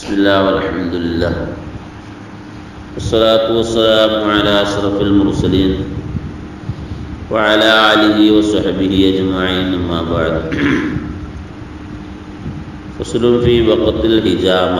بسم الله والحمد لله والصلاة والسلام على أشرف المرسلين وعلى آله وصحبه أجمعين أما بعد فصل في وقت الഹിജാമ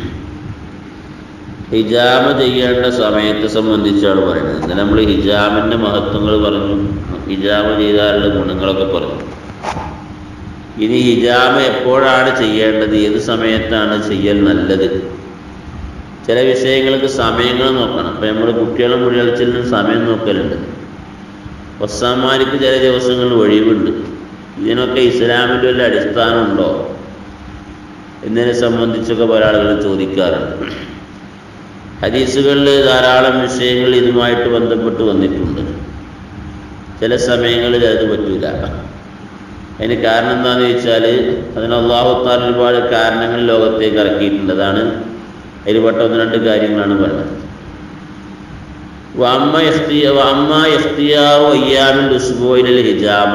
ഹിജാമ ചെയ്യേണ്ട സമയത്തെ സംബന്ധിച്ചാണ് പറയുന്നത് ഇന്നലെ നമ്മൾ ഹിജാമിൻ്റെ മഹത്വങ്ങൾ പറഞ്ഞു ഹിജാമ ചെയ്താലുള്ള ഗുണങ്ങളൊക്കെ പറഞ്ഞു ഇനി ഹിജാമ എപ്പോഴാണ് ചെയ്യേണ്ടത് ഏത് സമയത്താണ് ചെയ്യൽ നല്ലത് ചില വിഷയങ്ങൾക്ക് സമയങ്ങൾ നോക്കണം ഇപ്പം നമ്മൾ കുട്ടികളെ മുഴികളിച്ചിലും സമയം നോക്കലുണ്ട് വസ്സാമാർക്ക് ചില ദിവസങ്ങളിൽ ഒഴിവുണ്ട് ഇതിനൊക്കെ ഇസ്ലാമിൻ്റെ വല്ല അടിസ്ഥാനമുണ്ടോ എന്നതിനെ സംബന്ധിച്ചൊക്കെ പല ആളുകൾ ചോദിക്കാറുണ്ട് ഹദീസുകളിൽ ധാരാളം വിഷയങ്ങൾ ഇതുമായിട്ട് ബന്ധപ്പെട്ട് വന്നിട്ടുണ്ട് ചില സമയങ്ങളിൽ അത് പറ്റൂല അതിന് കാരണം എന്താണെന്ന് ചോദിച്ചാൽ അതിന് അള്ളാഹുത്താൻ ഒരുപാട് കാരണങ്ങൾ ലോകത്തേക്ക് ഇറക്കിയിട്ടുണ്ട് അതാണ് അതിൽപ്പെട്ട ഒന്ന് രണ്ട് കാര്യങ്ങളാണ് പറയുന്നത് വമ്മ ഇഖ്തിയ വമ്മ ഇഖ്തിയാവു അയ്യാമിൽ ഉസ്ബോയിലെ ഹിജാമ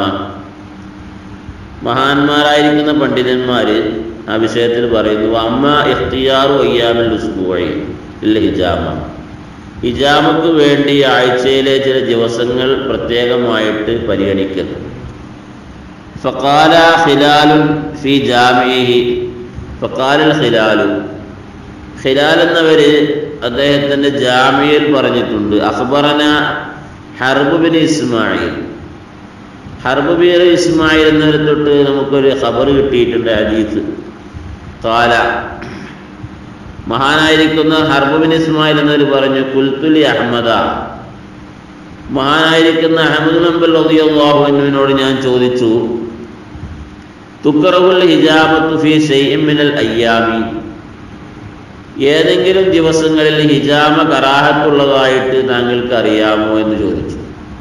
മഹാന്മാരായിരിക്കുന്ന പണ്ഡിതന്മാർ ആ വിഷയത്തിൽ പറയുന്നു വമ്മ ഇഖ്തിയാറു അയ്യാമിൽ ഉസ്ബോയി ഇല്ല ഹിജാമ ഹിജാമക്ക് വേണ്ടി ആഴ്ചയിലെ ചില ദിവസങ്ങൾ പ്രത്യേകമായിട്ട് പരിഗണിക്കുന്നു ഫക്കാല ഖിലാലുൻ ഫി ജാമിഹി ഫക്കാലൽ ഖിലാലു ഖിലാൽ എന്നവര് അദ്ദേഹത്തിൻ്റെ ജാമിയയിൽ പറഞ്ഞിട്ടുണ്ട് അഖ്ബറന Harb bin Ismail Harb bin Ismail എന്നവരെ തൊട്ട് നമുക്കൊരു ഖബർ കിട്ടിയിട്ടുണ്ട് ഹദീസ് കാല മഹാനായിരിക്കുന്ന ഹർബ് ബിൻ ഇസ്മായിൽ എന്നവർ പറഞ്ഞു കുൽത്തുലി അഹമ്മദ മഹാനായിരിക്കുന്ന അഹമ്മദ് നമ്പൽ റളിയല്ലാഹുവിനോട് ഞാൻ ചോദിച്ചു തുക്കറവുൽ ഹിജാബത്തു ഫി ഷൈഇൻ മിനൽ അയ്യാമി ഏതെങ്കിലും ദിവസങ്ങളിൽ ഹിജാമ കറാഹത്തുള്ളതായിട്ട് താങ്കൾക്ക് അറിയാമോ എന്ന് ചോദിച്ചു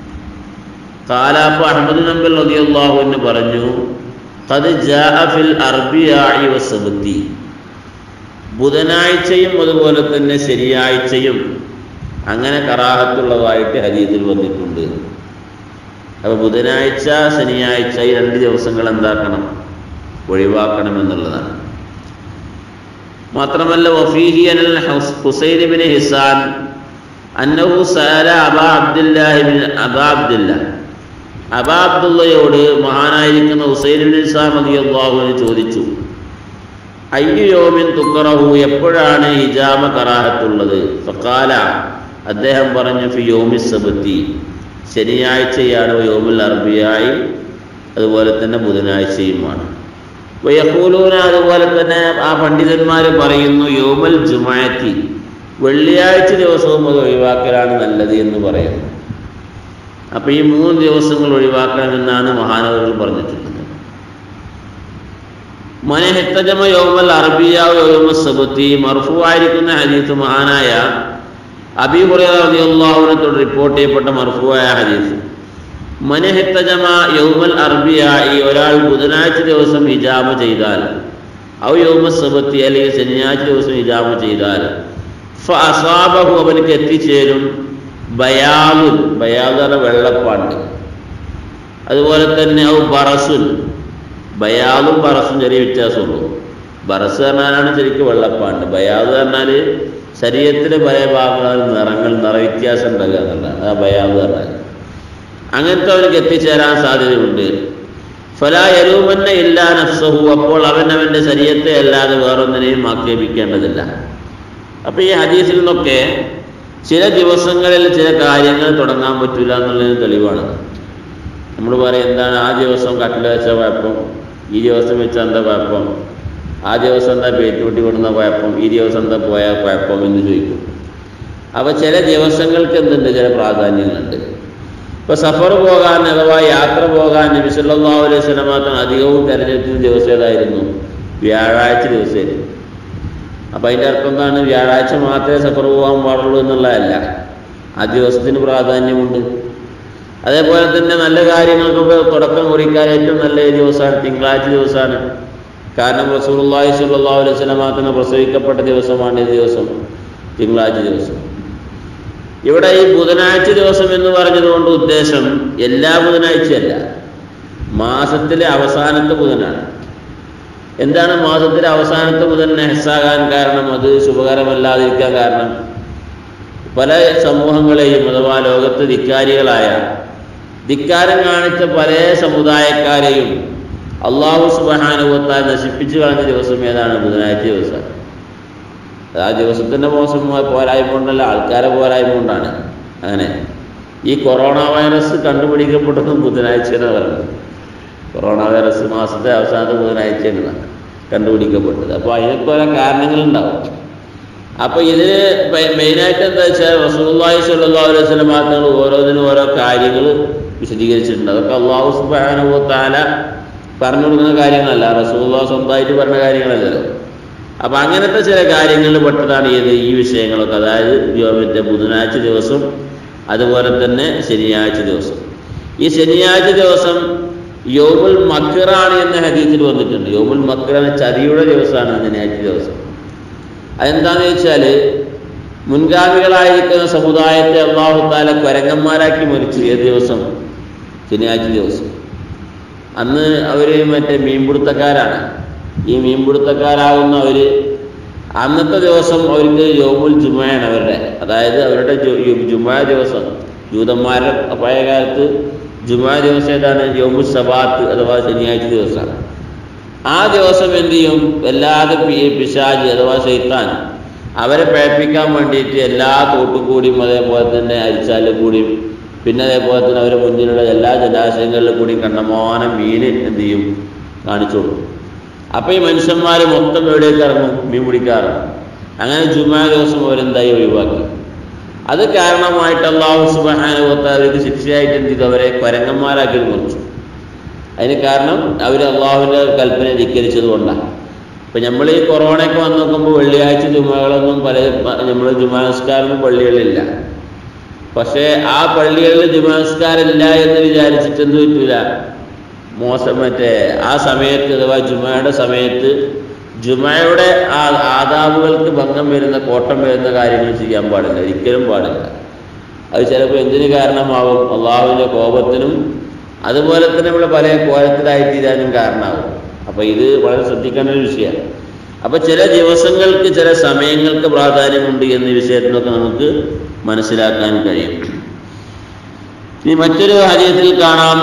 കാലാപ്പ അഹമ്മദ് നമ്പൽ റളിയല്ലാഹു എന്ന് പറഞ്ഞു ഖദ് ജാഅ ഫിൽ അർബിയാഇ വസബത്തി ബുധനാഴ്ചയും അതുപോലെ തന്നെ ശനിയാഴ്ചയും അങ്ങനെ കറാഹത്തുള്ളതായിട്ട് ഹദീസിൽ വന്നിട്ടുണ്ട് അപ്പോൾ ബുധനാഴ്ച ശനിയാഴ്ച ഈ രണ്ട് ദിവസങ്ങൾ എന്താക്കണം ഒഴിവാക്കണം എന്നുള്ളതാണ് മാത്രമല്ല വഫീഹി അനൽ ഹുസൈൻ ബിൻ ഹിസാൻ അന്നഹു സഅല Aba Abdullahi bin Aba Abdullah Aba അബ്ദുള്ളയോട് മഹാനായിരിക്കുന്ന ഹുസൈൻ ബിൻ ഹിസാൻ റളിയല്ലാഹു അൻഹു ചോദിച്ചു അയ്യു യോമിൻ തുക്കറഹു എപ്പോഴാണ് ഹിജാമ കറാഹത്തുള്ളത് ഫക്കാല അദ്ദേഹം പറഞ്ഞു ഫി യോമി സബത്തി ശനിയാഴ്ചയാണ് യോമുൽ അറബിയായി അതുപോലെ തന്നെ ബുധനാഴ്ചയുമാണ് വയക്കൂലൂന അതുപോലെ തന്നെ ആ പണ്ഡിതന്മാർ പറയുന്നു യോമൽ ജുമാറ്റി വെള്ളിയാഴ്ച ദിവസവും അത് ഒഴിവാക്കലാണ് നല്ലത് എന്ന് പറയുന്നു അപ്പം ഈ മൂന്ന് ദിവസങ്ങൾ ഒഴിവാക്കണമെന്നാണ് മഹാനവകൾ പറഞ്ഞിട്ടുള്ളത് മനഹിത്തജമ യോമൽ അറബിയാവ് യോമ സബത്തി മർഫുവായിരിക്കുന്ന ഹദീസ് മഹാനായ അബി ഹുറൈറിയാഹുവിനത്തോട് റിപ്പോർട്ട് ചെയ്യപ്പെട്ട മർഫുവായ ഹദീസ് മനഹിത്തജമ യൗമൽ അറബിയായി ഒരാൾ ബുധനാഴ്ച ദിവസം ഹിജാമ ചെയ്താൽ ഔ യൗമ സബത്തി അല്ലെങ്കിൽ ശനിയാഴ്ച ദിവസം ഹിജാമ ചെയ്താൽ ഫ അസാബഹു അവനക്ക് എത്തിച്ചേരും ബയാലുൻ ബയാദറ വെള്ളപ്പാണ്ട് അതുപോലെ തന്നെ ഔ ബറസുൻ ബയാദും ബറസും ചെറിയ വ്യത്യാസമുള്ളൂ ബറസ് പറഞ്ഞാലാണ് ശരിക്കും വെള്ളപ്പാണ്ട് ബയാദ് പറഞ്ഞാൽ ശരീരത്തിലെ പല ഭാഗങ്ങളിൽ നിറങ്ങൾ നിറവ്യത്യാസം ഉണ്ടാകുക എന്നുള്ളതാണ് ആ ബയാദ് പറഞ്ഞാൽ അങ്ങനത്തെ അവർക്ക് എത്തിച്ചേരാൻ സാധ്യതയുണ്ട് ഫലാ യരൂമന്ന ഇല്ലാ നഫ്സഹു അപ്പോൾ അവൻ അവൻ്റെ ശരീരത്തെ അല്ലാതെ വേറൊന്നിനെയും ആക്ഷേപിക്കേണ്ടതില്ല അപ്പോൾ ഈ ഹദീസിൽ നിന്നൊക്കെ ചില ദിവസങ്ങളിൽ ചില കാര്യങ്ങൾ തുടങ്ങാൻ പറ്റില്ല എന്നുള്ളതിന് തെളിവാണ് നമ്മൾ പറയും എന്താണ് ആ ദിവസം കട്ടിൽ വെച്ച കുഴപ്പം ഈ ദിവസം വെച്ച എന്താ കുഴപ്പം ആ ദിവസം എന്താ പേറ്റുകൂട്ടി കൊടുക്കുന്ന കുഴപ്പം ഈ ദിവസം എന്താ പോയ കുഴപ്പം എന്ന് ചോദിക്കും അപ്പോൾ ചില ദിവസങ്ങൾക്ക് എന്തുണ്ട് ചില പ്രാധാന്യങ്ങളുണ്ട് ഇപ്പോൾ സഫർ പോകാൻ അഥവാ യാത്ര പോകാൻ നബി സല്ലല്ലാഹു അലൈഹി വസല്ലം മാത്രം അധികവും തിരഞ്ഞെടുക്കുന്ന ദിവസം ഏതായിരുന്നു വ്യാഴാഴ്ച ദിവസമായിരുന്നു അപ്പം അതിൻ്റെ അർത്ഥം എന്താണ് വ്യാഴാഴ്ച മാത്രമേ സഫർ പോകാൻ പാടുള്ളൂ എന്നുള്ളതല്ല ആ ദിവസത്തിന് പ്രാധാന്യമുണ്ട് അതേപോലെ തന്നെ നല്ല കാര്യങ്ങൾക്കൊക്കെ തുടക്കം കുറിക്കാൻ ഏറ്റവും നല്ല ദിവസമാണ് തിങ്കളാഴ്ച ദിവസമാണ് കാരണം റസൂലുള്ളാഹി സ്വല്ലല്ലാഹു അലൈഹി വസല്ലം മാത്രം പ്രസവിക്കപ്പെട്ട ദിവസമാണ് ഈ ദിവസം തിങ്കളാഴ്ച ദിവസം ഇവിടെ ഈ ബുധനാഴ്ച ദിവസം എന്ന് പറഞ്ഞതുകൊണ്ട് ഉദ്ദേശം എല്ലാ ബുധനാഴ്ചയല്ല മാസത്തിലെ അവസാനത്തെ ബുധനാണ് എന്താണ് മാസത്തിലെ അവസാനത്തെ മുതൽ നെഹസാകാൻ കാരണം അത് ശുഭകരമല്ലാതിരിക്കാൻ കാരണം പല സമൂഹങ്ങളെയും അഥവാ ലോകത്ത് ധിക്കാരികളായ ധിക്കാരം കാണിച്ച പല സമുദായക്കാരെയും അള്ളാഹു സുബഹാനുഭവത്താൽ നശിപ്പിച്ചു കളഞ്ഞ ദിവസം ഏതാണ് ബുധനാഴ്ച ദിവസം ആ ദിവസത്തിൻ്റെ മോശം പോരായ്മ കൊണ്ടല്ല ആൾക്കാരെ പോരായ്മ കൊണ്ടാണ് അങ്ങനെ ഈ കൊറോണ വൈറസ് കണ്ടുപിടിക്കപ്പെട്ടതും ബുധനാഴ്ചയാണ് പറയുന്നത് കൊറോണ വൈറസ് മാസത്തെ അവസാനത്തെ ബുധനാഴ്ചയാണ് കണ്ടുപിടിക്കപ്പെട്ടത് അപ്പോൾ അതിനൊക്കെ ഓരോ കാരണങ്ങളുണ്ടാവും അപ്പോൾ ഇതിന് മെയിനായിട്ട് എന്താ വെച്ചാൽ റസൂല്ലാഹി സ്വല്ലല്ലാഹു അലൈഹി വസല്ലം മാത്രങ്ങൾ ഓരോന്നിനും ഓരോ കാര്യങ്ങൾ വിശദീകരിച്ചിട്ടുണ്ട് അതൊക്കെ അള്ളാഹു സുബ്ഹാനഹു താല പറഞ്ഞു കൊടുക്കുന്ന കാര്യങ്ങളല്ല റസൂല്ലാ സ്വന്തമായിട്ട് പറഞ്ഞ കാര്യങ്ങളല്ലല്ലോ അപ്പം അങ്ങനത്തെ ചില കാര്യങ്ങളിൽ പെട്ടതാണ് ഏത് ഈ വിഷയങ്ങളൊക്കെ അതായത് യോമിൻ്റെ ബുധനാഴ്ച ദിവസം അതുപോലെ തന്നെ ശനിയാഴ്ച ദിവസം ഈ ശനിയാഴ്ച ദിവസം യോമുൽ മക്കറാണ് എന്ന ഹദീസിൽ വന്നിട്ടുണ്ട് യോമുൽ മക്കറാണ് ചതിയുടെ ദിവസമാണ് ശനിയാഴ്ച ദിവസം അതെന്താണെന്ന് വെച്ചാൽ മുൻഗാമികളായിരിക്കുന്ന സമുദായത്തെ അള്ളാഹു താല കൊരങ്ങന്മാരാക്കി മരിച്ചു ഏത് ദിവസം ശനിയാഴ്ച ദിവസം അന്ന് അവർ മറ്റേ മീൻപിടുത്തക്കാരാണ് ഈ മീൻപിടുത്തക്കാരാകുന്ന അവർ അന്നത്തെ ദിവസം അവർക്ക് യോമുൽ ജുമയാണ് അവരുടെ അതായത് അവരുടെ ജുമാ ദിവസം ജൂതന്മാരുടെ പഴയ കാലത്ത് ജുമാ ദിവസം ഏതാണ് യോമുൽ സബാത്ത് അഥവാ ശനിയാഴ്ച ദിവസമാണ് ആ ദിവസം എന്ത് ചെയ്യും വല്ലാതെ പിശാജ് അഥവാ ശൈത്താൻ അവരെ പേപ്പിക്കാൻ വേണ്ടിയിട്ട് എല്ലാ തോട്ടുകൂടിയും അതേപോലെ തന്നെ അരിച്ചാലും കൂടിയും പിന്നെ അതേപോലെ തന്നെ അവരുടെ മുന്നിലുള്ള എല്ലാ ജലാശയങ്ങളിലും കൂടി കണ്ടമാനം മീൻ എന്ത് ചെയ്യും കാണിച്ചു കൊടുക്കും അപ്പോൾ ഈ മനുഷ്യന്മാർ മൊത്തം എവിടേക്ക് ഇറങ്ങും മീൻ പിടിക്കാറുണ്ട് അങ്ങനെ ജുമാ ദിവസം അവരെന്തായി ഒഴിവാക്കി അത് കാരണമായിട്ട് അള്ളാഹു സുബഹാനുഭവത്തെ അവർക്ക് ശിക്ഷയായിട്ട് എന്ത് ചെയ്തു അവരെ കൊരങ്ങന്മാരാക്കി മുറിച്ചു അതിന് കാരണം അവർ അള്ളാഹുവിൻ്റെ കൽപ്പന ധിക്കരിച്ചത് കൊണ്ടാണ് ഇപ്പം നമ്മൾ ഈ കൊറോണയൊക്കെ വന്ന് നോക്കുമ്പോൾ വെള്ളിയാഴ്ച ജുമകളൊന്നും പല നമ്മൾ ജുമാനസ്കാരമൊന്നും പള്ളികളിലില്ല പക്ഷേ ആ പള്ളികളിൽ ജുമാനസ്കാരം ഇല്ല എന്ന് വിചാരിച്ചിട്ട് എന്ത് പറ്റൂല മോശം മറ്റേ ആ സമയത്ത് അഥവാ ജുമയുടെ സമയത്ത് ജുമയുടെ ആ ആദാബുകൾക്ക് ഭംഗം വരുന്ന കോട്ടം വരുന്ന കാര്യങ്ങൾ ചെയ്യാൻ പാടില്ല ഒരിക്കലും പാടില്ല അത് ചിലപ്പോൾ എന്തിനു കാരണമാവും അള്ളാഹുവിൻ്റെ കോപത്തിനും അതുപോലെ തന്നെ നമ്മൾ പല കോലത്തിലായി തീരാനും കാരണമാകും അപ്പോൾ ഇത് വളരെ ശ്രദ്ധിക്കേണ്ട ഒരു വിഷയമാണ് അപ്പോൾ ചില ദിവസങ്ങൾക്ക് ചില സമയങ്ങൾക്ക് പ്രാധാന്യമുണ്ട് എന്ന വിഷയത്തിനൊക്കെ നമുക്ക് മനസ്സിലാക്കാൻ കഴിയും ഇനി മറ്റൊരു ഹരിയത്തിൽ കാണാം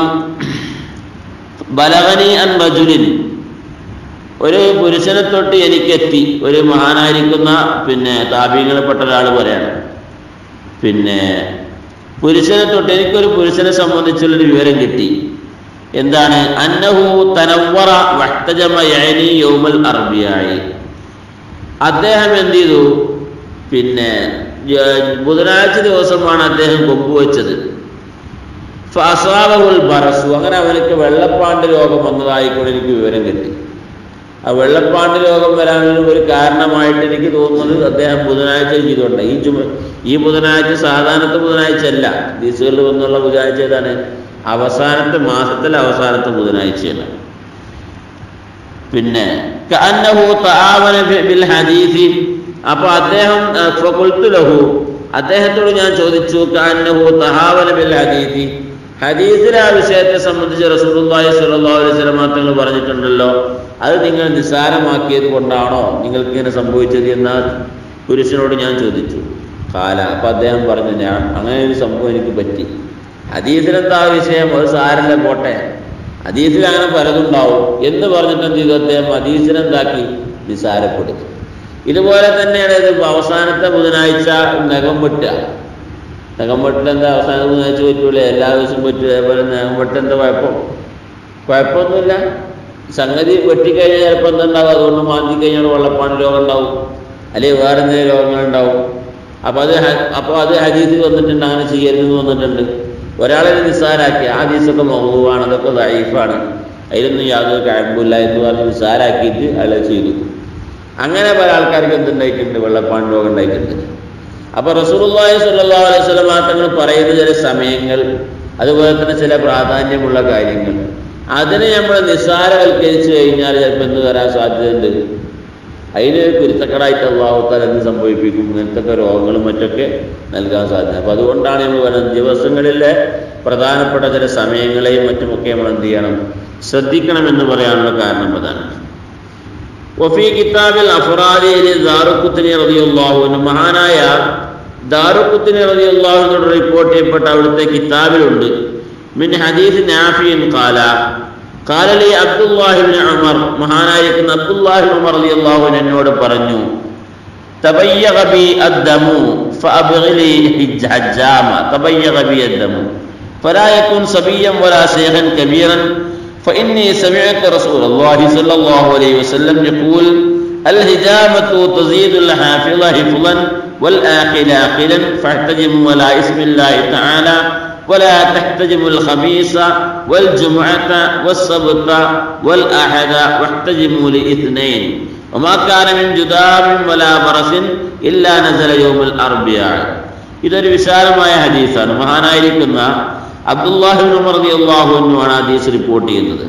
ബലവനി അൻ റജുലിൻ ഒരു പുരുഷനെ തൊട്ട് എനിക്കെത്തി ഒരു മഹാനായിരിക്കുന്ന പിന്നെ താപീയങ്ങളെപ്പെട്ട ഒരാൾ പറയാണ് പിന്നെ പുരുഷനെ തൊട്ട് എനിക്കൊരു പുരുഷനെ സംബന്ധിച്ചുള്ളൊരു വിവരം കിട്ടി എന്താണ് അന്നഹു തനവറ വക്തജമയനി യൗമൽ അറബിയായി അദ്ദേഹം എന്ത് ചെയ്തു പിന്നെ ബുധനാഴ്ച ദിവസമാണ് അദ്ദേഹം കൊമ്പ് വെച്ചത് ഫസാബുൽ ബറസു അങ്ങനെ അവനക്ക് വെള്ളപ്പാണ്ട് രോഗം വന്നതായിക്കൊണ്ട് എനിക്ക് വിവരം കിട്ടി ആ വെള്ളപ്പാണ്ട് രോഗം വരാനുള്ള ഒരു കാരണമായിട്ട് എനിക്ക് തോന്നുന്നത് അദ്ദേഹം ബുധനാഴ്ച ചെയ്തുകൊണ്ട് ഈ ചുമ ഈ ബുധനാഴ്ച സാധാരണത്തെ ബുധനാഴ്ച അല്ല ദീസുകളിൽ വന്നുള്ള ബുധനാഴ്ച ഏതാണ് അവസാനത്തെ മാസത്തിലെ അവസാനത്തെ ബുധനാഴ്ചയാണ് പിന്നെ ബിൽ ഹദീസി അപ്പൊ അദ്ദേഹം ലഹു അദ്ദേഹത്തോട് ഞാൻ ചോദിച്ചു കാന്നഹു തഹാവന ബിൽ ഹദീസി ഹദീസിലെ ആ വിഷയത്തെ സംബന്ധിച്ച് റസൂലുള്ളാഹി സ്വല്ലല്ലാഹു അലൈഹി വസല്ലം തങ്ങൾ പറഞ്ഞിട്ടുണ്ടല്ലോ അത് നിങ്ങൾ നിസ്സാരമാക്കിയത് കൊണ്ടാണോ നിങ്ങൾക്ക് ഇങ്ങനെ സംഭവിച്ചത് എന്ന പുരുഷനോട് ഞാൻ ചോദിച്ചു കാല അപ്പം അദ്ദേഹം പറഞ്ഞു ഞാൻ അങ്ങനെ ഒരു സംഭവം എനിക്ക് പറ്റി ഹദീസിലെന്താ വിഷയം അത് സാരല്ല പോട്ടെ ഹദീസിൽ അങ്ങനെ പലതുണ്ടാവും എന്ന് പറഞ്ഞിട്ട് എന്ത് ചെയ്തു അദ്ദേഹം ഹദീസിനെന്താക്കി നിസ്സാരപ്പെടുത്തി ഇതുപോലെ തന്നെയാണ് ഇത് അവസാനത്തെ ബുധനാഴ്ച നഖം വെട്ടുക നഖം വെട്ടിൽ എന്താ അവസാന ബുധനാഴ്ച പറ്റൂല എല്ലാ ദിവസവും പറ്റൂല അതേപോലെ നഖം വെട്ട് എന്താ കുഴപ്പം കുഴപ്പമൊന്നുമില്ല സംഗതി വെട്ടിക്കഴിഞ്ഞാൽ ചിലപ്പോൾ എന്തുണ്ടാവും അതുകൊണ്ട് മാന്തി കഴിഞ്ഞാൽ വെള്ളപ്പാണ് രോഗം ഉണ്ടാവും അല്ലെങ്കിൽ വേറെ എന്തെങ്കിലും രോഗങ്ങളുണ്ടാവും അപ്പോൾ അത് അപ്പോൾ അത് ഹദീസിൽ വന്നിട്ടുണ്ട് അങ്ങനെ ചെയ്യരുതെന്ന് വന്നിട്ടുണ്ട് ഒരാളെ നിസ്സാരാക്കി ആ ഹദീസൊക്കെ മൗതുവാണ് അതൊക്കെ ദൈഫാണ് അതിലൊന്നും യാതൊരു കഴമ്പില്ല എന്ന് പറഞ്ഞ് നിസ്സാരാക്കിയിട്ട് അയാൾ ചെയ്തു അങ്ങനെ പല ആൾക്കാർക്ക് എന്തുണ്ടായിട്ടുണ്ട് വെള്ളപ്പാൻ രോഗം ഉണ്ടായിട്ടുണ്ട് അപ്പോൾ റസൂലുള്ളാഹി സ്വല്ലല്ലാഹു അലൈഹി വസല്ലം തങ്ങൾ പറയുന്ന ചില സമയങ്ങൾ അതുപോലെ തന്നെ ചില പ്രാധാന്യമുള്ള കാര്യങ്ങൾ അതിനെ നമ്മൾ നിസ്സാരവൽക്കരിച്ചു കഴിഞ്ഞാൽ ചിലപ്പോൾ എന്ത് വരാൻ സാധ്യതയുണ്ട് അതിന് കുരുത്തക്കടായിട്ട് അള്ളാഹുത്താൽ എന്ത് സംഭവിപ്പിക്കും ഇങ്ങനത്തെ രോഗങ്ങളും മറ്റൊക്കെ നൽകാൻ സാധ്യത അപ്പം അതുകൊണ്ടാണ് നമ്മൾ പറയുന്നത് ദിവസങ്ങളിലെ പ്രധാനപ്പെട്ട ചില സമയങ്ങളെയും മറ്റുമൊക്കെ നമ്മൾ എന്ത് ചെയ്യണം ശ്രദ്ധിക്കണം എന്ന് പറയാനുള്ള കാരണം അതാണ് വഫി കിതാബിൽ അഫറാദിയിൽ ദാറുക്കുത്തിനി റളിയല്ലാഹു മഹാനായ ദാറുക്കുത്തിനി റളിയല്ലാഹു റിപ്പോർട്ട് ചെയ്യപ്പെട്ട അവിടുത്തെ കിതാബിലുണ്ട് മിൻ ഹദീസ് നാഫിൻ ഖാല ഖാല ലി അബ്ദുല്ലാഹി ഇബ്നു ഉമർ മഹാനായിരിക്കുന്ന അബ്ദുല്ലാഹി ഉമർ റളിയല്ലാഹു അൻഹു എന്നോട് പറഞ്ഞു تبيغ بي الدم فأبغلي حجاما تبيغ بي الدم فلا يكن صبيا ولا شيخا كبيرا فإني سمعت رسول الله صلى الله عليه وسلم يقول الهجامة تزيد الحافظ حفظا والآكل آكلا فاحتجم ولا اسم الله تعالى ولا تحتجم الخميس والجمعة والسبت والأحد واحتجموا لاثنين وما كان من جدام ولا برس إلا نزل يوم الأربعاء ഇതൊരു വിശാലമായ ഹദീസാണ് മഹാനായിരിക്കുന്ന അബ്ദുല്ലാഹിബിൻ ഉമർ റളിയല്ലാഹു അൻഹു ആണ് ഹദീസ് റിപ്പോർട്ട് ചെയ്യുന്നത്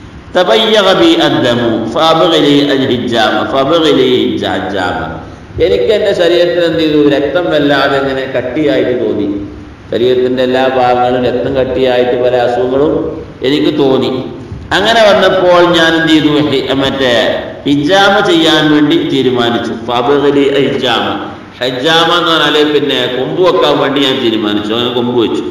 തബയ്യഗ ബി അദ്ദമു ഫഅബ്ഗലി അൽഹിജാമ ഫഅബ്ഗലി ഹജ്ജാമ എനിക്ക് എൻ്റെ ശരീരത്തിൽ എന്ത് ചെയ്തു രക്തം വല്ലാതെ ഇങ്ങനെ കട്ടിയായിട്ട് തോന്നി ശരീരത്തിൻ്റെ എല്ലാ ഭാഗങ്ങളും രക്തം കട്ടിയായിട്ട് പല അസുഖങ്ങളും എനിക്ക് തോന്നി അങ്ങനെ വന്നപ്പോൾ ഞാൻ എന്ത് ചെയ്തു ഹി- മറ്റേ ഹിജാമ ചെയ്യാൻ വേണ്ടി തീരുമാനിച്ചു ഫബലി ഹിജാമ ഹജ്ജാമ എന്ന് പറഞ്ഞാല് പിന്നെ കൊമ്പ് വെക്കാൻ വേണ്ടി ഞാൻ തീരുമാനിച്ചു അങ്ങനെ കൊമ്പ് വെച്ചു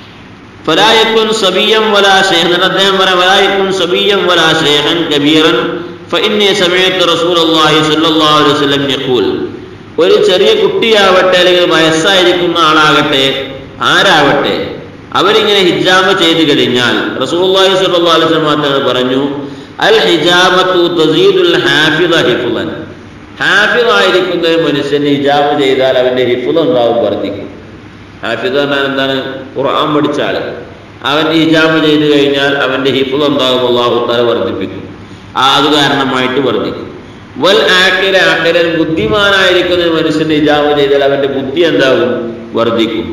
ഫലായക്കുൻ സബിയം വലാ ഷേഖൻ അദ്ദേഹം പറയാം ഫലായക്കുൻ സബിയം വലാ ഷേഖൻ കബീറൻ ഫഇന്നി സമയത്ത് റസൂലുള്ളാഹി സ്വല്ലല്ലാഹു അലൈഹി വസല്ലം യഖൂൽ ഒരു ചെറിയ കുട്ടിയാവട്ടെ അല്ലെങ്കിൽ വയസ്സായിരിക്കുന്ന ആളാകട്ടെ ആരാവട്ടെ അവരിങ്ങനെ ഹിജാമ ചെയ്തു കഴിഞ്ഞാൽ റസൂലുള്ളാഹി സ്വല്ലല്ലാഹു അലൈഹി വസല്ലം തങ്ങൾ പറഞ്ഞു അൽ ഹിജാമത്തു തസീദുൽ ഹാഫിദ ഹിഫ്ളൻ ഹാഫിദായിരിക്കുന്ന ഒരു മനുഷ്യന് ഹിജാമ ചെയ്താൽ അവന്റെ ഹിഫുദ് ഉണ്ടാവും വർദ്ധിക്കും ഹാഫിദ് പറഞ്ഞാൽ എന്താണ് ഖുർആൻ പഠിച്ച ആള് അവൻ ഹിജാമ ചെയ്തു കഴിഞ്ഞാൽ അവന്റെ ഹിഫുദ് എന്താകും അള്ളാഹു താല വർദ്ധിപ്പിക്കും ആ അത് കാരണമായിട്ട് വർദ്ധിക്കും വൽ ആക്കിര ആക്കിരൻ ബുദ്ധിമാനായിരിക്കുന്ന ഒരു മനുഷ്യന് ഹിജാമ ചെയ്താൽ അവന്റെ ബുദ്ധി എന്താകും വർദ്ധിക്കും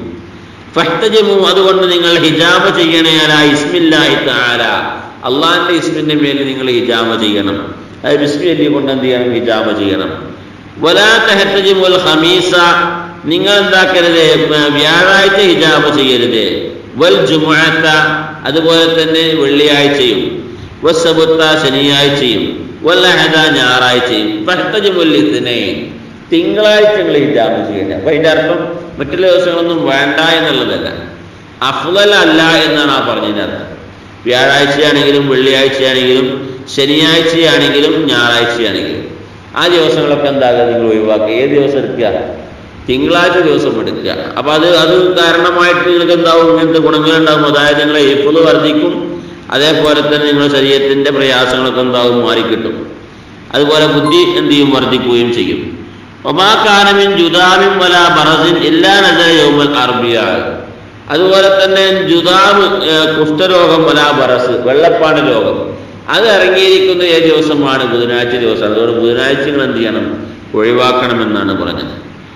ഫഹ്തജമു അതുകൊണ്ട് നിങ്ങൾ ഹിജാമ ചെയ്യണേ അല ഇസ്മില്ലാഹി തആല അള്ളാഹിന്റെ ഇസ്മിന്റെ മേലിൽ നിങ്ങൾ ഹിജാമ ചെയ്യണം അത് ബിസ്മി അല്ലി കൊണ്ട് എന്ത് ചെയ്യണം ഹിജാമ ചെയ്യണം വലാ തഹ്തജിമുൽ ഖമീസ നിങ്ങൾ എന്താക്കരുത് ഏർ വ്യാഴാഴ്ച ഹിജാമ ചെയ്യരുത് വൽ ജുമുഅത്ത അതുപോലെ തന്നെ വെള്ളിയാഴ്ചയും വസ്സബുത്ത ശനിയാഴ്ചയും വല്ലഹദ ഞായറാഴ്ചയും ഫഹ്തജിമുൽ ഇത്നൈൻ തിങ്കളാഴ്ച നിങ്ങൾ ഹിജാമ ചെയ്യണ്ട അപ്പൊ അതിന്റെ അർത്ഥം മറ്റുള്ള ദിവസങ്ങളൊന്നും വേണ്ട എന്നുള്ളതല്ല അഫ്ലൽ അല്ല എന്നാണ് ആ പറഞ്ഞതിന്റെ അർത്ഥം വ്യാഴാഴ്ചയാണെങ്കിലും വെള്ളിയാഴ്ചയാണെങ്കിലും ശനിയാഴ്ചയാണെങ്കിലും ഞായറാഴ്ചയാണെങ്കിലും ആ ദിവസങ്ങളൊക്കെ എന്താകുക നിങ്ങൾ ഒഴിവാക്കുക ഏത് ദിവസം എടുക്കുക തിങ്കളാഴ്ച ദിവസം എടുക്കുക അപ്പൊ അത് അത് കാരണമായിട്ട് നിങ്ങൾക്ക് എന്താവും ഇങ്ങനത്തെ ഗുണങ്ങളുണ്ടാവും അതായത് നിങ്ങളെ എപ്പോഴും വർദ്ധിക്കും അതേപോലെ തന്നെ നിങ്ങളുടെ ശരീരത്തിന്റെ പ്രയാസങ്ങളൊക്കെ എന്താവും മാറിക്കിട്ടും അതുപോലെ ബുദ്ധി എന്ത് ചെയ്യും വർദ്ധിക്കുകയും ചെയ്യും ഒമാക്കാനമിൻ ജുദാമിൻ വല ബറസിൻ എല്ലാ നജയോമൽ അറബിയാണ് അതുപോലെ തന്നെ ജുദാമ് ഏർ കുഷ്ഠരോഗം വല ബറസ് വെള്ളപ്പാട് രോഗം അത് ഇറങ്ങിയിരിക്കുന്ന ഏത് ദിവസമാണ് ബുധനാഴ്ച ദിവസം അതുകൊണ്ട് ബുധനാഴ്ചകൾ എന്ത് ചെയ്യണം ഒഴിവാക്കണമെന്നാണ് പറഞ്ഞത്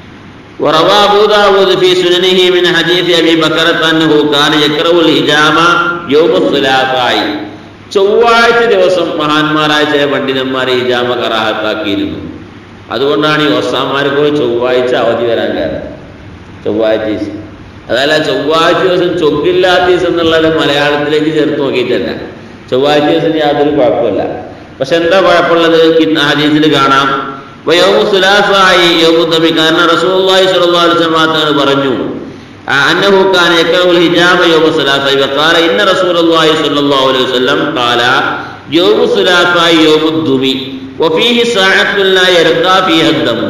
وروى أبو داود في سننه من حديث أبي بكرة أنه كان يكره الهجامة يوم الثلاثاء ചൊവ്വാഴ്ച ദിവസം മഹാന്മാരായ ചില പണ്ഡിതന്മാരെ ഹിജാമ കറാഹത്താക്കിയിരുന്നു അതുകൊണ്ടാണ് ഈ ഒസാമാർക്ക് ചൊവ്വാഴ്ച അവധി വരാൻ കാരണം ചൊവ്വാഴ്ച ദിവസം അതല്ല ചൊവ്വാഴ്ച ദിവസം ചൊവ്വില്ലാത്ത ദിവസം എന്നുള്ളത് മലയാളത്തിലേക്ക് ചേർത്ത് നോക്കിയിട്ടല്ല ചൊവ്വാഴ്ച ദിവസം യാതൊരു കുഴപ്പമില്ല പക്ഷെ എന്താ കുഴപ്പമുള്ളത് ഹദീസിൽ കാണാം വയോമു സുലാഫായി യോമുദ്ദമി കാരണം റസൂലുള്ളാഹി സ്വല്ലല്ലാഹു അലൈഹി വസല്ലം തങ്ങൾ പറഞ്ഞു ആ, അന്നഹു കാന യക്റഹുൽ ഹിജാമ യൗമ സുലാഫായി വഖാല ഇന്ന റസൂലുള്ളാഹി സ്വല്ലല്ലാഹു അലൈഹി വസല്ലം ഖാല യൗമു സുലാഫായി യൗമുദ്ദുമി വഫീഹി സഅത്തുൻ ലാ യർഖാ ഫീഹ അദ്ദമു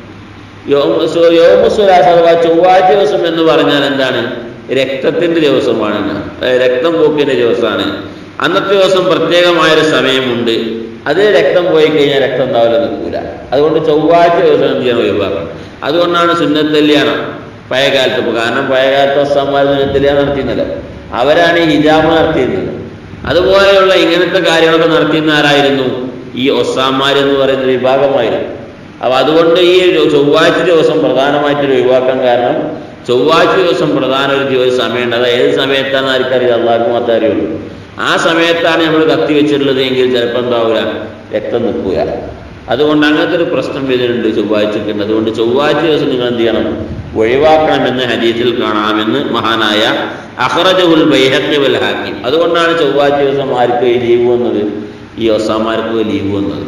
യോമ സു- യോമ സുലാസ് അഥവാ ചൊവ്വാഴ്ച ദിവസം എന്ന് പറഞ്ഞാൽ എന്താണ് രക്തത്തിന്റെ ദിവസമാണ് അതായത് രക്തം പോക്കിന്റെ ദിവസമാണ് അന്നത്തെ ദിവസം പ്രത്യേകമായൊരു സമയമുണ്ട് അത് രക്തം പോയി കഴിഞ്ഞാൽ രക്തം ഉണ്ടാവില്ല നിൽക്കൂല അതുകൊണ്ട് ചൊവ്വാഴ്ച ദിവസം എന്ത് ചെയ്യാൻ ഒഴിവാക്കണം അതുകൊണ്ടാണ് സുന്നത്തല്യാണം പഴയ കാലത്ത് ഇപ്പൊ കാരണം പഴയ കാലത്ത് അസ്സാമാർ സുന്നത്തല്യാണം നടത്തിയിരുന്നല്ലോ അവരാണ് ഈ ഹിജാമ നടത്തിയിരുന്നത് അതുപോലെയുള്ള ഇങ്ങനത്തെ കാര്യങ്ങളൊക്കെ നടത്തിയിരുന്ന ആരായിരുന്നു ഈ ഒസാമാർ എന്ന് പറയുന്ന വിഭാഗമായിരുന്നു അപ്പൊ അതുകൊണ്ട് ഈ ഒരു ചൊവ്വാഴ്ച ദിവസം പ്രധാനമായിട്ട് ഒഴിവാക്കാൻ കാരണം ചൊവ്വാഴ്ച ദിവസം പ്രധാന ഒരു ദിവസം സമയമുണ്ട് അത് ഏത് സമയത്താണ് ആർക്കറിയാം അള്ളാഹ്ക്കും മാത്രമേ അറിയുള്ളൂ ആ സമയത്താണ് നമ്മൾ കത്തി വെച്ചിട്ടുള്ളത് എങ്കിൽ ചിലപ്പോൾ എന്താവില്ല രക്തം നിൽക്കുക അതുകൊണ്ട് അങ്ങനത്തെ ഒരു പ്രശ്നം വരുന്നുണ്ട് ചൊവ്വാഴ്ചക്ക് ഉണ്ട് അതുകൊണ്ട് ചൊവ്വാഴ്ച ദിവസം നിങ്ങൾ എന്ത് ചെയ്യണം ഒഴിവാക്കണമെന്ന് ഹദീസിൽ കാണാമെന്ന് മഹാനായ അഹ്റജുൽ ബൈഹഖി വൽ ഹാക്കിം അതുകൊണ്ടാണ് ചൊവ്വാഴ്ച ദിവസം ആർക്ക് ഈ ലീവ് വന്നത് ഈ ഒസാമാർക്ക് ലീവ് വന്നത്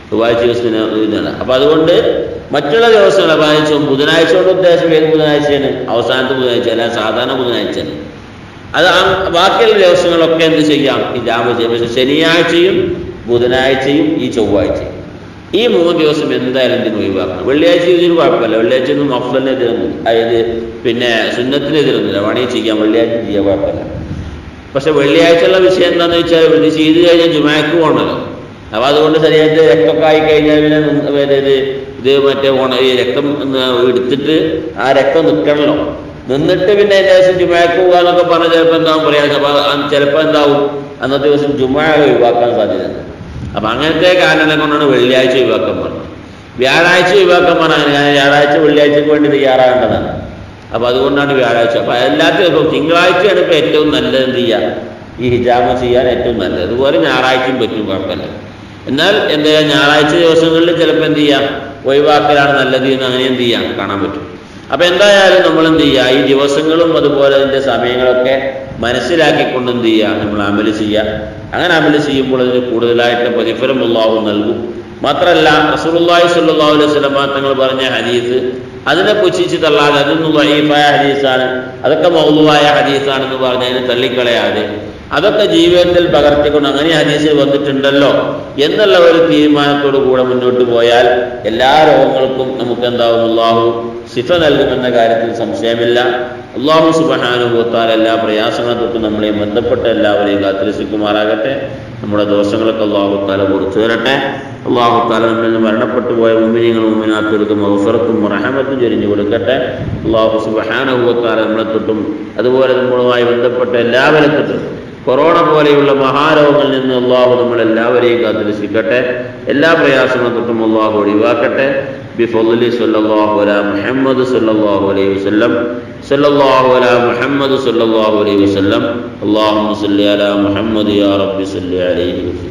ചൊവ്വാഴ്ച ദിവസത്തിന് ഇതാണ് അപ്പം അതുകൊണ്ട് മറ്റുള്ള ദിവസങ്ങളെ ബാധിച്ചു ബുധനാഴ്ച കൊണ്ട് ഉദ്ദേശം ഏത് ബുധനാഴ്ചയാണ് അവസാനത്തെ ബുധനാഴ്ച അല്ല സാധാരണ ബുധനാഴ്ചയാണ് അത് ആ ബാക്കിയുള്ള ദിവസങ്ങളൊക്കെ എന്ത് ചെയ്യാം ഈ ജാമ ചെയ്യാം പക്ഷെ ശനിയാഴ്ചയും ബുധനാഴ്ചയും ഈ ചൊവ്വാഴ്ചയും ഈ മൂന്ന് ദിവസം എന്തായാലും ഇതിന് ഒഴിവാക്കണം വെള്ളിയാഴ്ച ഇതിന് കുഴപ്പമില്ല വെള്ളിയാഴ്ച ഒന്നും മഫ്ലിനെതിരൊന്നും അതായത് പിന്നെ സുന്നത്തിനെതിരൊന്നുമില്ല വേണമെങ്കിൽ ചെയ്യാം വെള്ളിയാഴ്ച ചെയ്യാൻ കുഴപ്പമില്ല പക്ഷെ വെള്ളിയാഴ്ചയുള്ള വിഷയം എന്താണെന്ന് വെച്ചാൽ ഇത് ചെയ്ത് കഴിഞ്ഞാൽ ജുമാക്ക് പോകണമല്ലോ അപ്പോൾ അതുകൊണ്ട് ശരീരത്തിൽ രക്തമൊക്കെ ആയി കഴിഞ്ഞാൽ പിന്നെ നിന്ന് അതായത് ഇത് മറ്റേ ഓണ ഈ രക്തം ഒന്ന് എടുത്തിട്ട് ആ രക്തം നിൽക്കണമല്ലോ നിന്നിട്ട് പിന്നെ അതിൻ്റെ ശേഷം ജുമാക്ക് പോകാന്നൊക്കെ പറഞ്ഞാൽ ചിലപ്പോൾ എന്താവും പറയാം അപ്പോൾ ചിലപ്പോൾ എന്താവും അന്നത്തെ ദിവസം ജുമാ ഒഴിവാക്കാൻ സാധ്യതയുണ്ട് അപ്പം അങ്ങനത്തെ കാരണങ്ങളെ കൊണ്ടാണ് വെള്ളിയാഴ്ച ഒഴിവാക്കാൻ പറഞ്ഞത് വ്യാഴാഴ്ച ഒഴിവാക്കാൻ പറഞ്ഞാൽ ഞാൻ വ്യാഴാഴ്ച വെള്ളിയാഴ്ചക്ക് വേണ്ടി തയ്യാറാകേണ്ടതാണ് അപ്പോൾ അതുകൊണ്ടാണ് വ്യാഴാഴ്ച അപ്പോൾ എല്ലാത്തിനും ഇപ്പോൾ തിങ്കളാഴ്ചയാണ് ഇപ്പോൾ ഏറ്റവും നല്ലത് എന്ത് ചെയ്യുക ഈ ഹിജാമ ചെയ്യാൻ ഏറ്റവും നല്ലത് അതുപോലെ ഞായറാഴ്ചയും പറ്റും കുഴപ്പമില്ല എന്നാൽ എന്താ ചെയ്യുക ഞായറാഴ്ച ദിവസങ്ങളിൽ ചിലപ്പോൾ എന്ത് ചെയ്യാം ഒഴിവാക്കലാണ് നല്ലത് എന്ന് അങ്ങനെ എന്ത് ചെയ്യാം കാണാൻ പറ്റും അപ്പം എന്തായാലും നമ്മൾ എന്ത് ചെയ്യുക ഈ ദിവസങ്ങളും അതുപോലെ അതിൻ്റെ സമയങ്ങളൊക്കെ മനസ്സിലാക്കിക്കൊണ്ട് എന്ത് ചെയ്യുക നമ്മൾ അമല് ചെയ്യുക അങ്ങനെ അമല് ചെയ്യുമ്പോൾ അതിന് കൂടുതലായിട്ട് പ്രതിഫലം അള്ളാഹു നൽകും മാത്രമല്ല റസൂലുള്ളാഹി സ്വല്ലല്ലാഹു അലൈഹി വസല്ലം തങ്ങൾ പറഞ്ഞ ഹദീസ് അതിനെ പുച്ഛിച്ച് തള്ളാതെ അതൊന്നും വൈഫായ ഹദീസാണ് അതൊക്കെ മൗലുവായ ഹദീസാണെന്ന് പറഞ്ഞ് അതിനെ തള്ളിക്കളയാതെ അതൊക്കെ ജീവിതത്തിൽ പകർത്തിക്കൊണ്ട് അങ്ങനെ ഹദീസിൽ വന്നിട്ടുണ്ടല്ലോ എന്നുള്ള ഒരു തീരുമാനത്തോടു കൂടെ മുന്നോട്ട് പോയാൽ എല്ലാ രോഗങ്ങൾക്കും നമുക്ക് എന്താവും അള്ളാഹു സിഫ നൽകുമെന്ന കാര്യത്തിൽ സംശയമില്ല അള്ളാഹു സുബഹാനുഭവത്താൽ എല്ലാ പ്രയാസങ്ങളും തൊട്ട് നമ്മളെ ബന്ധപ്പെട്ട എല്ലാവരെയും കാത്തിരസിക്കുമാറാകട്ടെ നമ്മുടെ ദോഷങ്ങളൊക്കെ അള്ളാഹു താല പുറത്തു വരട്ടെ അള്ളാഹു താല നമ്മിൽ നിന്ന് മരണപ്പെട്ടു പോയ മുമ്പിനിങ്ങളും മുമ്പിനാത്തവർക്ക് മൗഫറത്തും റഹമത്തും ചൊരിഞ്ഞു കൊടുക്കട്ടെ അള്ളാഹു സുബഹാനുഭവത്താല നമ്മളെ തൊട്ടും അതുപോലെ നമ്മളുമായി ബന്ധപ്പെട്ട എല്ലാവരെ തൊട്ടും കൊറോണ പോലെയുള്ള മഹാരോഗങ്ങളിൽ നിന്ന് അള്ളാഹു നമ്മളെല്ലാവരെയും കാത്തിരക്ഷിക്കട്ടെ എല്ലാ പ്രയാസങ്ങളും തൊട്ടും അള്ളാഹു ഒഴിവാക്കട്ടെ بفضل صلى الله على محمد صلى الله عليه وسلم صلى الله على محمد صلى الله عليه وسلم اللهم صل على محمد يا رب صل عليه وسلم